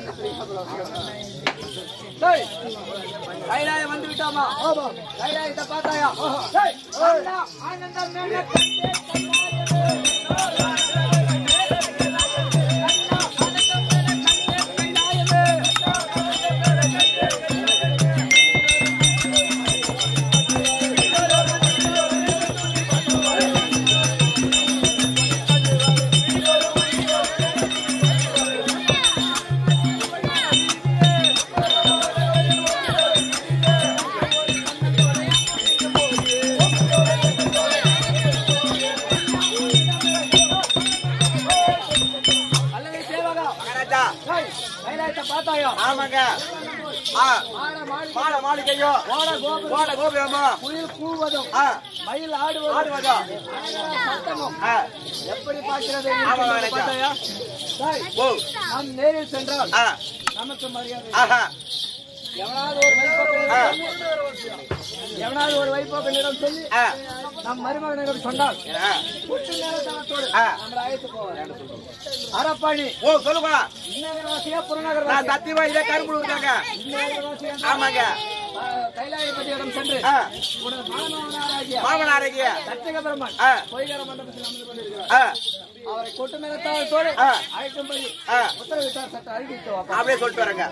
டேய், கைலாயம் வந்து விட்டாமா கைலாயத்தை பார்த்தாயா டேய், அண்ணா, ஆனந்தம் மேல கண்டே கைலாயமே. அல்லது சேவகா மகாராஜா டேய், கைலாயத்தை பார்த்தாயா ஆமாங்க ஆ மாட மாளிகை மாட மாளிகையோ ஓட கோபுரம் கோட கோபுரமோ குயில் கூவதும் ஆ மயில் ஆடுவதும் ஆடுவதோ சத்தமும் ஆ எப்படி பார்க்கிறது ஆமா, என்று ராஜா. பார்த்தாயா? டேய், ஓ நாம் நேரில் சென்றால் ஆ நமக்கு மரியாதை ஆஹா எவனாவது ஒரு வைப்போக்கனிடம் எவனாவது ஒரு வைப்போக்கனிடம் சொல்லி ஆ நம் மருமகனிடம் சொன்னால் ஆ. குட்டு நேரத்தோடு ஆ. நம்மளை அழைத்து போவார் அரப்பாணி ஓ சொல்லுங்க இன்னகரவாசியா நான் புறநகரவாசியா சத்தியமா இதே கரும்புல இருக்காங்க இன்னகரவாசியா ஆமாங்க கைலாயபதியிடம் சென்று ஆ உனது மாணவனாராகிய மாமனாரகிய சத்தியக பெருமான் ஆ பொய்கர மண்டபத்தில் அமர்ந்து கொண்டிருக்கிறார் ஆ அவரை கொட்டு மேலத்தாளத்தோடு ஆ. அழைக்கும்படி ஆ உத்தரவிட்டார் சட்ட அறிவித்து வாப்பா. அப்படியே சொல்லிட்டு வரேங்க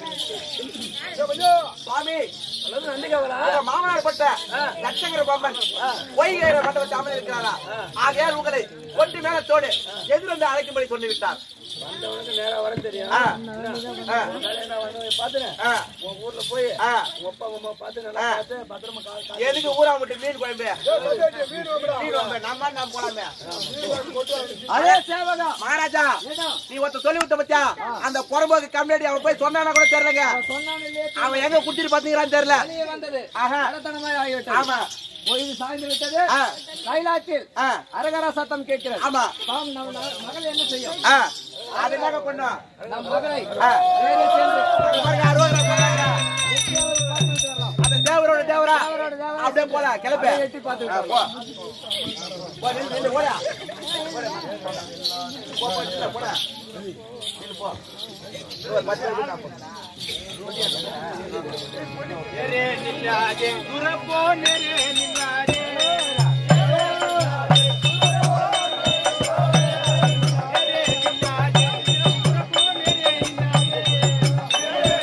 சுவாமி அல்லது நந்திகவரா உங்க மாமனார் பட்ட லட்சங்கிற பொம்மன் பொய்கிற மண்டபத்தை அமர்ந்து இருக்கிறாரா ஆகையால் உங்களை கொண்டு மேலத்தோடு எதிர்ந்து அழைக்கும்படி சொல்லி விட்டார் வந்தவனுக்கு நேரா வர தெரியும் ஆ ஆ நான் வந்து பாத்துறேன் ஆ உன் ஊர்ல போய் ஆ உங்க அப்பா அம்மா பார்த்து நல்லா ஆ. பார்த்து பத்திரமா கால் கால் எதுக்கு ஊரா விட்டு மீன் குழம்பு மீன் குழம்பு நம்ம நம்ம போலாமே அதே சேவகா மகாராஜா ஏடா நீ ஒருத்த சொல்லி விட்ட பத்தியா அந்த புறம்போக்கு கம்யூனிட்டி அவன் போய் சொன்னானா கூட தெரியலங்க சொன்னான் இல்லையே அவன் எங்க குட்டிட்டு பாத்தீங்களான்னு தெரியல வெளியே வந்தது ஆஹா. கடத்தனமாய் ஆகிவிட்டது ஆமா பொழுது சாய்ந்து விட்டது ஆ. கைலாத்தில் ஆ அரகரா சத்தம் கேட்கிறது ஆமா பாம் நம் ந- மகள் என்ன செய்யும் ஆ அதுக்காக கொண்டோம் நம் மகளை ஆ. நேரே சென்று அங்க பாருங்க அறுபது ரூபா போடுறாங்க. நிச்சயம் பார்த்துட்டு வரலாம். அந்த தேவரோட தேவரா தேவரோட தேவரா. அப்படியே போலாம் கிளப்பு அப்படியே எட்டி பார்த்துட்டு ஆ, போ போ, நில்லு, நில்லு, போடா. போடா. போ, போ, நில்லு, போடா. நில்லு, போ. ஒரு பத்து நிமிஷம் நான் போறேன். நேரே நில்லாதே, துரப்போ நேரே நில்லாதே. நேரே நில்லாதே, துரப்போ நேரே நில்லாதே.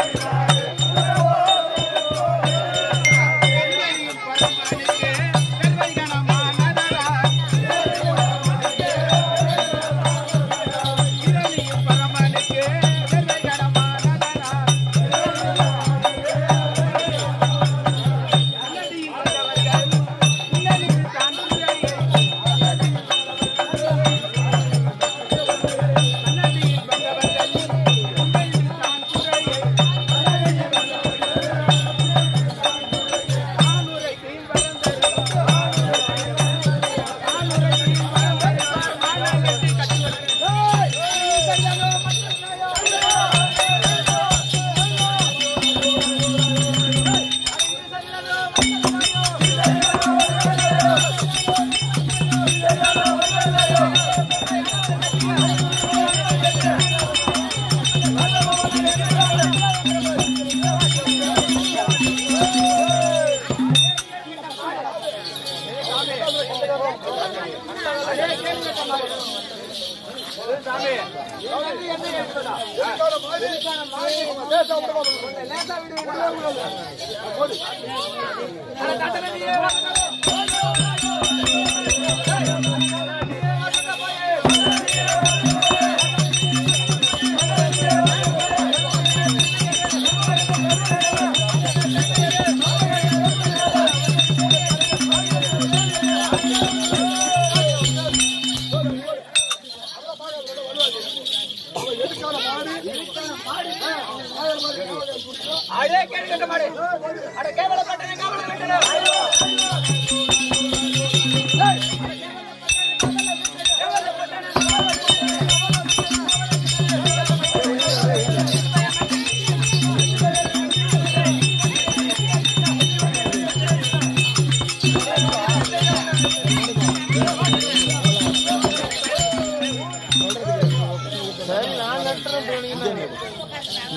அடே கேட்கட்ட மாடு அட கேவலப்பட்டனே கேவலப்பட்டனே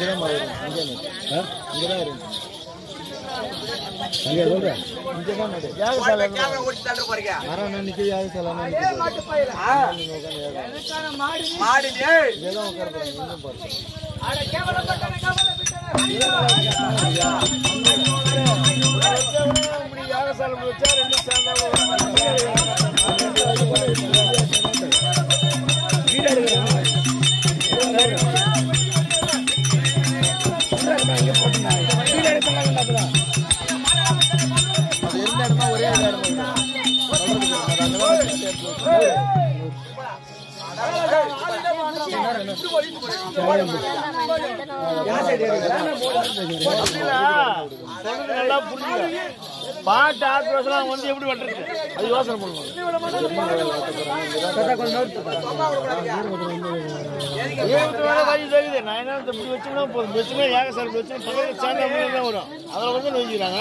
போடுற கேமரா ஓடி தள்ள போறீங்க அதே மாட்டு பையில ஆ, எனக்கான மாடு நீ. மாடு டேய். அட கேவலப்பட்டவனே, கேவலப்பட்டவனே. நல்லா புரிஞ்சுக்க பாட்டு ஆக்ரோஷம் வந்து எப்படி வெட்டுறது அது யோசனை பண்ணுவோம் இருபத்தி நாலு வழி தெரியுது நான் என்ன இப்படி வச்சுன்னா போதும் வச்சுன்னா ஏக சார் வச்சு பக்கத்தில் சேர்ந்த மாதிரி தான் வரும் அதில் வந்து நினைச்சுக்கிறாங்க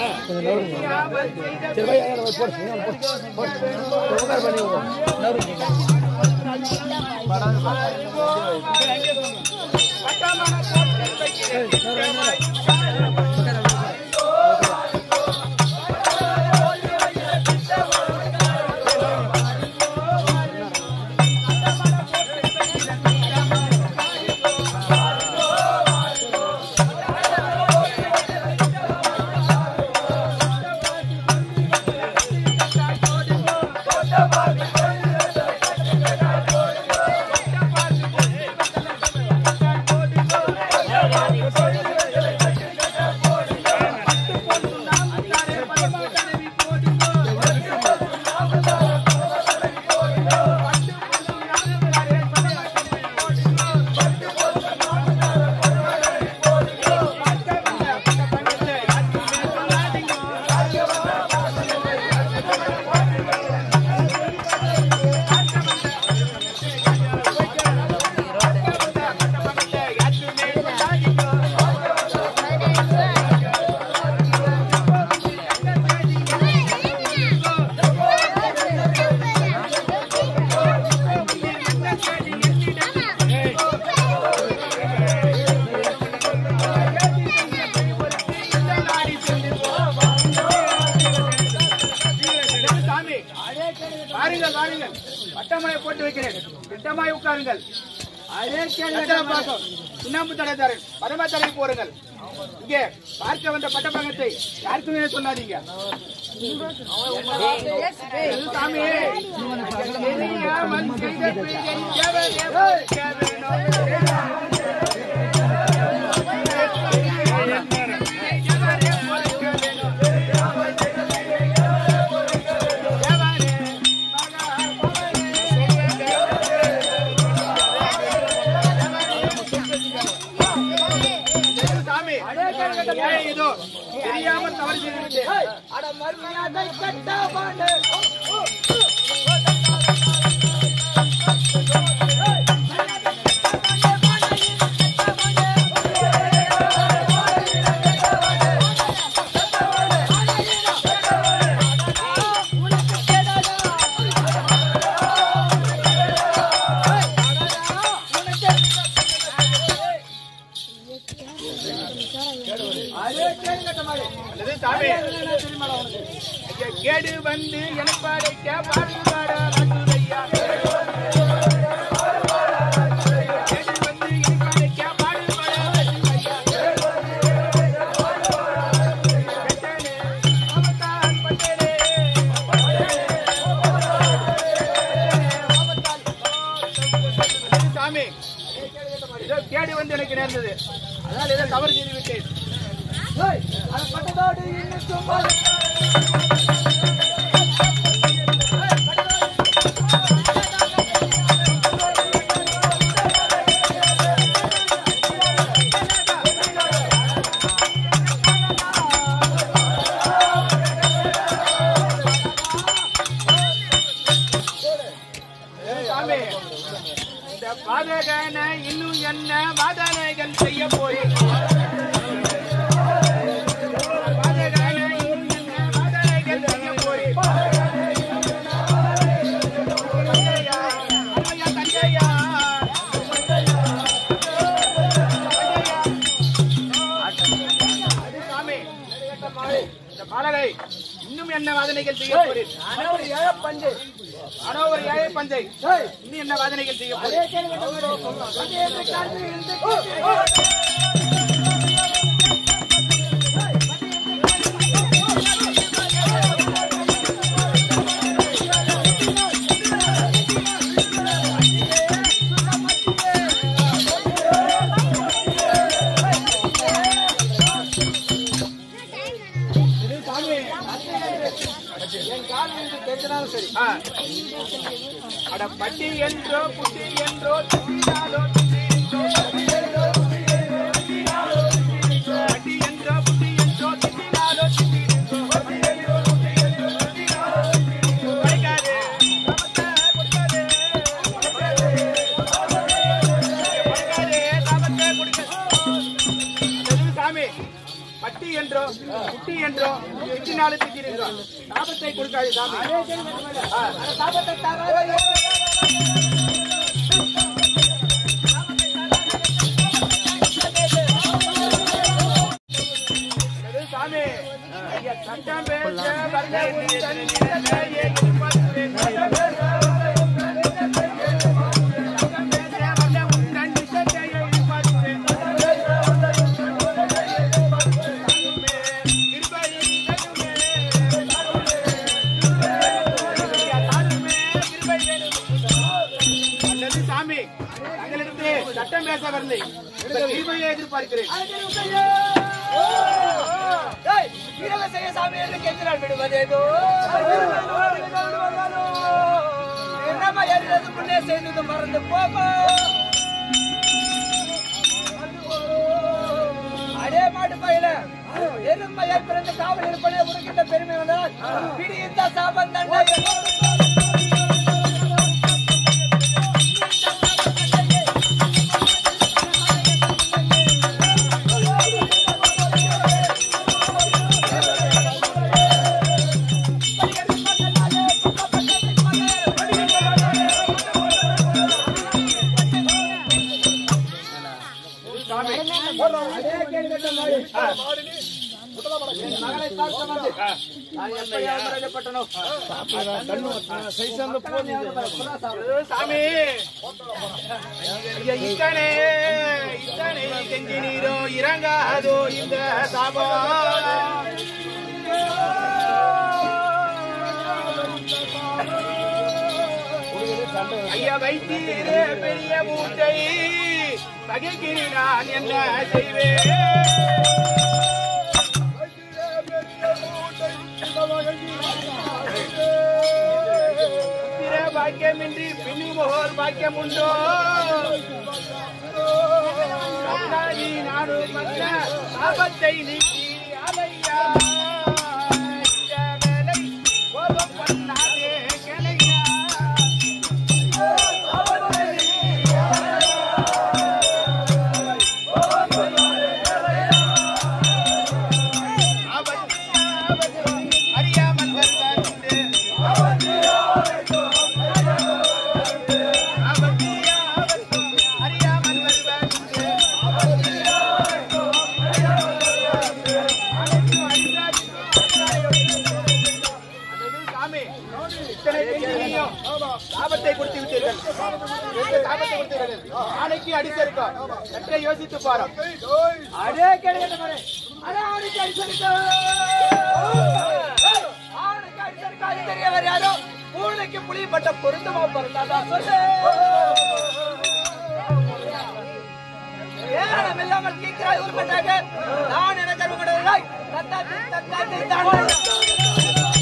சாமி வாருங்கள் வாருங்கள் வட்டமலை போட்டு வைக்கிறேன் திட்டமாய் உட்காருங்கள் அதே கேள்வி பாசம் சுண்ணாம்பு தலைதாரன் பரம தலை போருங்கள் இங்கே பார்க்க வந்த பட்டப்பங்கத்தை யாருக்குமே சொல்லாதீங்க சாமி தெரியாமல் செய்த பிழை எவரே பொறுக்க வேணும். எவரே பொறுக்க வேணும். சாமி ஏன் இதோ தெரியாமல் தவறு செய்துவிட்டேன் அட மரியாதை கட்ட பாண்டு அதே கேடு கட்ட மாடு அல்லது சாமி தெரியுமாடா உனக்கு ஐயா, கேடு வந்து எனப்பாடைக்க பாடு பாடா நாட்டுடையா. கேடு வந்து எனப்பாடைக்க பாடு பாடா நாட்டுடையா. பெட்டனே, அவதான் பட்டனே. சாமி ஏதோ கேடு வந்து எனக்கு நேர்ந்தது அதனால் ஏதோ தவறு செய்து விட்டேன் பட்டதோடு இன்னும் சும்மா சாமி இந்த பாதகன இன்னும் என்ன வாதனைகள் செய்ய போய் பாதகன இன்னும் என்ன வாதனைகள் செய்ய போய் தந்தையா, ஐயா, தந்தையா. தந்தையா, என்ன வாதனைகள் செய்ய போறீர் அனவர் ஏழ பஞ்சு ஆனா ஒரு ஏழை பஞ்சை ஏய், இன்னும் என்ன வாதனைகள் செய்ய போறீர் அதே கேள்வி அது என்று காட்டு இருந்து இது சாமி என் கால் வந்து கேட்கனாலும் சரி ஆ. அட பட்டி என்றோ புட்டி என்றோ திட்டினாலோ திட்டின்றோ. பட்டி என்றோ புட்டி என்றோ திட்டினாலோ திட்டின்றோ. கொடுக்காதே, சாபத்தை கொடுக்காதே. கொடுக்காதே, சாபத்தை கொடுக்காதே. எது சாமி பட்டி என்றோ குட்டி என்றோ திட்டினாலும் திட்டிருந்தோ சாபத்தை கொடுக்காது சாமி ஆ. சாபத்தை தராத எது சாமி ஐயா, சட்டம் பேச வரல உன் தன்னிலே எதிர்பார்க்கிறேன். சட்டம் பேச வரல உன் தன்னிலே எதிர்பார்க்கிறேன். கிருபையை தருமே. ஐயா, தாருமே, கிருபையை. அல்லது சாமி தங்களிடத்து சட்டம் பேச வரலை இந்த கிருபையை எதிர்பார்க்கிறேன் ஏய், வீரக செய்ய சாமி என்று கெஞ்சினார் விடுவதேதோ என்னம்மா எழுதுறது முன்னே செய்தது மறந்து போமா அடே மாட்டு பையில எருமையை பிறந்து காவல் இருப்பனே உனக்கிட்ட பெருமை வந்தால் பிடி இந்த சாபம் தண்டை சாமி அதே கேள்விப்பட்ட மாதிரி மகளை பார்க்க வந்து நான் எப்படி ஏமாற்றப்பட்டனோ? சைஸ் அந்த போகுது ஐயோ, சாமி ஐயா, இத்தனை இத்தனை கெஞ்சி நீரோ இறங்காதோ இந்த சாபம் ஐயா வைத்தீரே பெரிய மூட்டை பகைக்கிறி நான் என்ன செய்வேன் புத்திர பாக்கியமின்றி பின்னுமோர் பாக்கியம் உண்டோ சப்தாதி நாடு மன்ன ஆபத்தை நீக்கி அலையா இந்த வேலை கோபம் பண்ணாதே கிளையா ஆபத்து ஆபத்து அறியாமல் வருவாருண்டு ஆபத்து ஆபத்து அறியாமல் வருவாருண்டு அதாவது சாமி, இத்தனை பெண்களையும் சாபத்தை கொடுத்து விட்டீர்கள் எந்த சாபத்தை கொடுத்தீர்கள் நாளைக்கு அடிச்சிருக்கோம் சற்றே யோசித்து பாரோம் அடே கேளுங்க பாரு அடே ஆணுக்கு அடிச்சிருக்க ஆணுக்கு அடிச்சிருக்க அது தெரியவர் யாரோ பூனைக்கு புளிப்பட்ட பொருத்தமா பிறந்தாதா சொல்லு ஏனம் இல்லாமல் கீக்கிறாய் உருப்பட்டாக நான் என கருவப்படுவதாய் தத்தாத்தி தத்தாத்தி தான்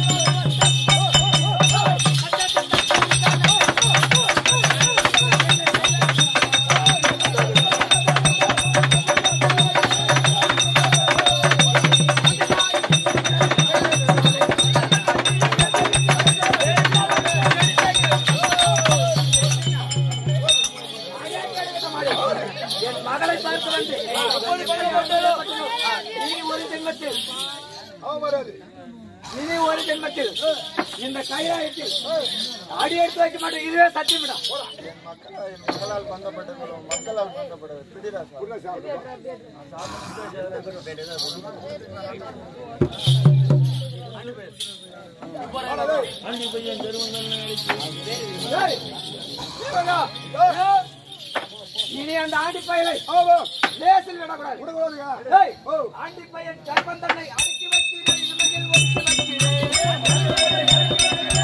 என் மகளை பார்த்து வந்து அப்படி கொண்டு வந்ததோ? இனி ஒரு ஜென்மத்தில் இனி ஒரு ஜென்மத்தில் இந்த கைலாயத்தில் அடி எடுத்து வைக்க மாட்டேன் இதுவே சத்தியமிடா மக்களால் பங்கப்பட்டது மக்களால் பங்கப்பட்டது பிடிராசா ஆண்டி பையன் தெருவங்கள் ஏய், சீவகா, ஏய், இனி அந்த ஆண்டி பயலை லேசில் விடக்கூடாது ஏய், ஆண்டி பையன் கர்ப்பந்தனை அடக்கி வைக்கிறேன் இனிமேல் ஒதுக்கி வைக்கிறேன்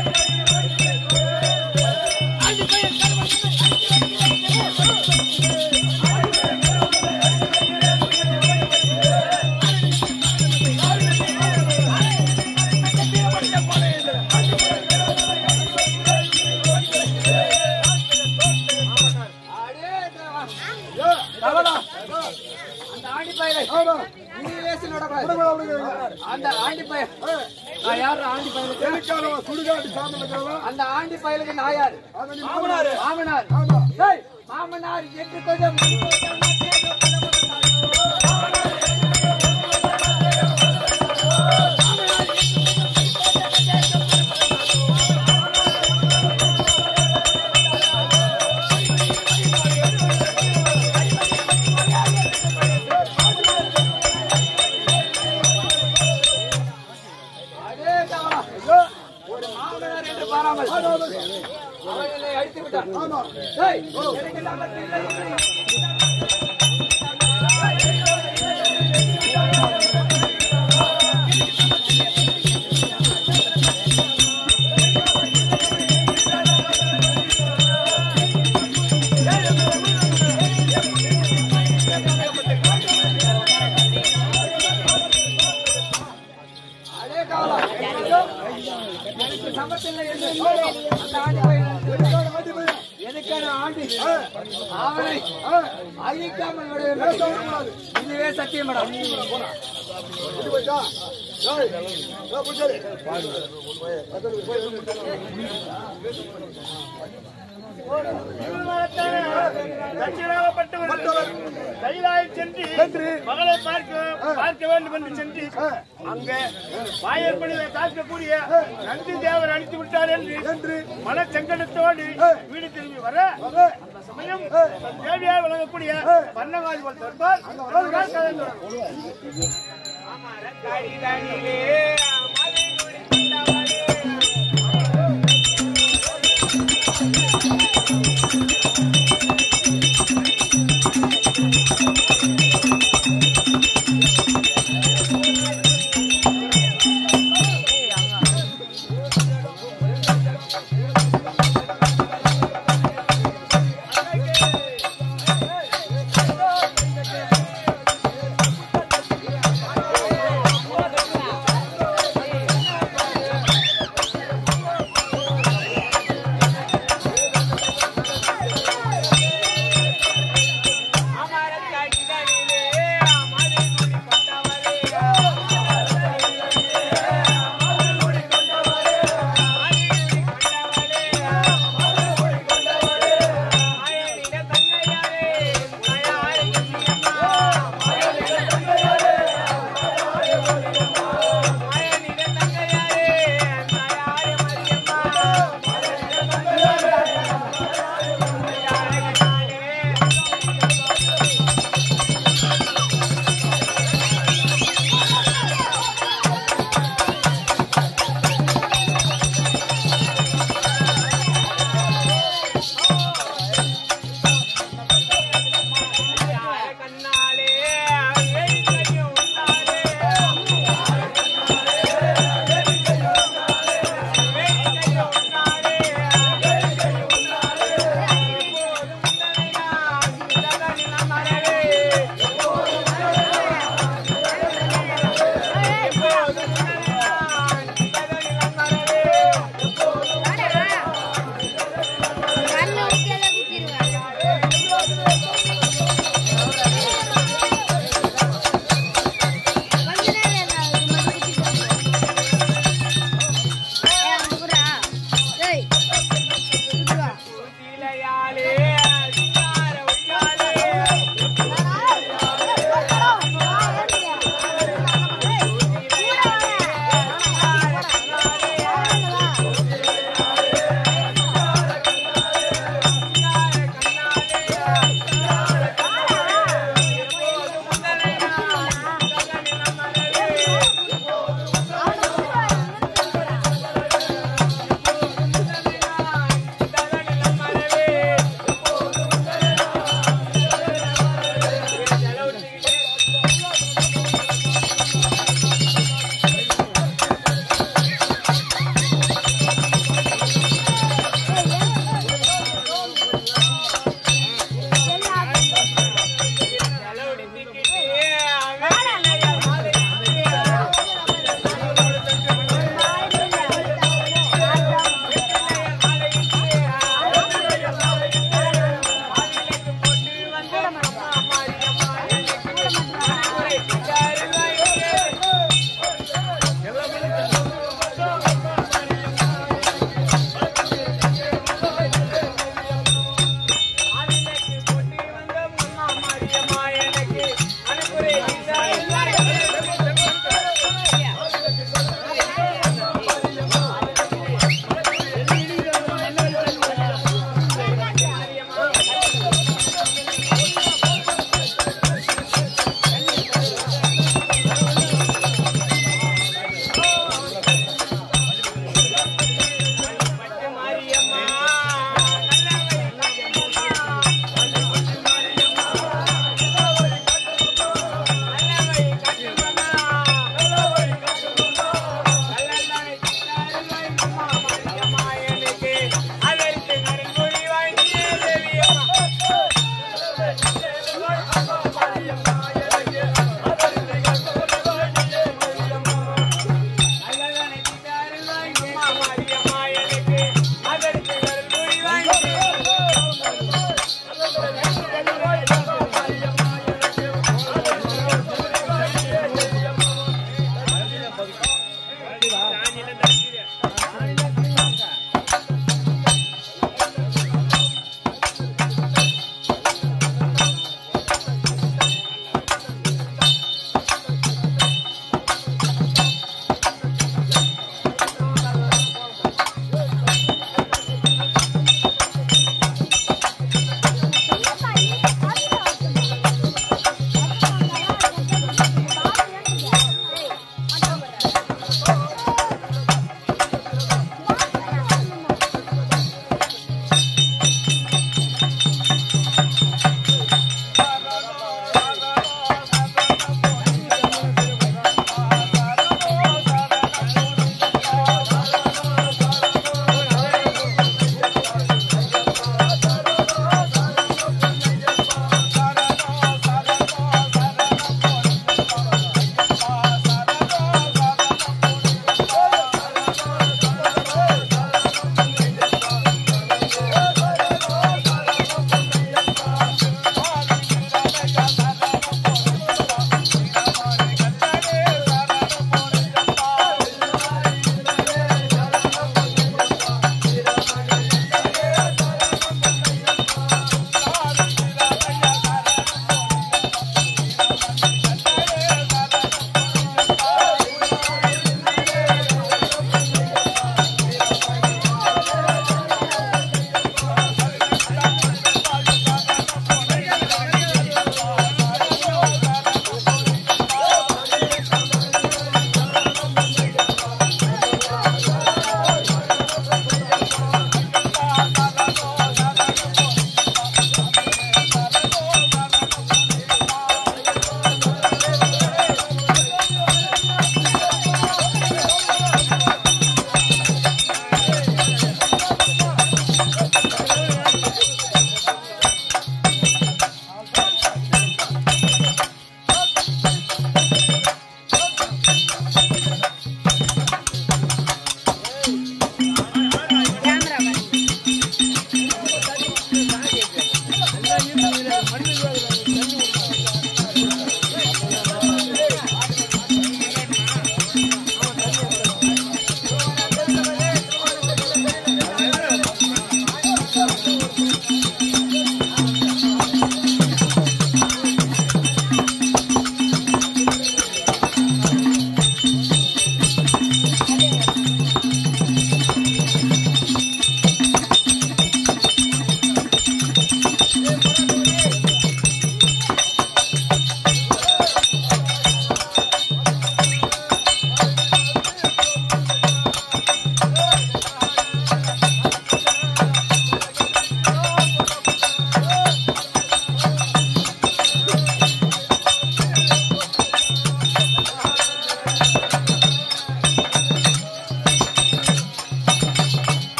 அடே தேவா. தவறா. அந்த ஆண்டி பயலை நீ லேசில் விடக்கூடாது அந்த ஆண்டி பையன் நான் யாரு ஆண்டி பயலுக்கு அந்த ஆண்டி பயலுக்கு நான் யாரு மாமனார் மாமனார் ஏய், மாமனார் என்று கொஞ்சம் அடே தவறா. ஒரு மாமனார் என்று பாராமல் அவர்களை அழித்து விட்டார் ஏய், எனக்கு நல்ல பிள்ளை. அடே காவலா. எனக்கு சமத்தில்லை என்று அந்த ஆண்டி பையன் எதுக்கான ஆண்டி அவனை அழிக்காமல் விட இதுவே சத்தியமடா தட்சிணாகப்பட்டவர் கைலாய் சென்று மகளை பார்க்க பார்க்க வேண்டும் என்று சென்று அங்க வாயற்படியை காக்கக்கூடிய நந்தி தேவர் அழித்து விட்டார் என்று மனச்சங்கடத்தோடு வீடு திரும்பி வர அந்த சமயம் தேவியாக விளங்கக்கூடிய பன்னகாதி போல் தருப்பார் அவர்கள் கலந்து ஆ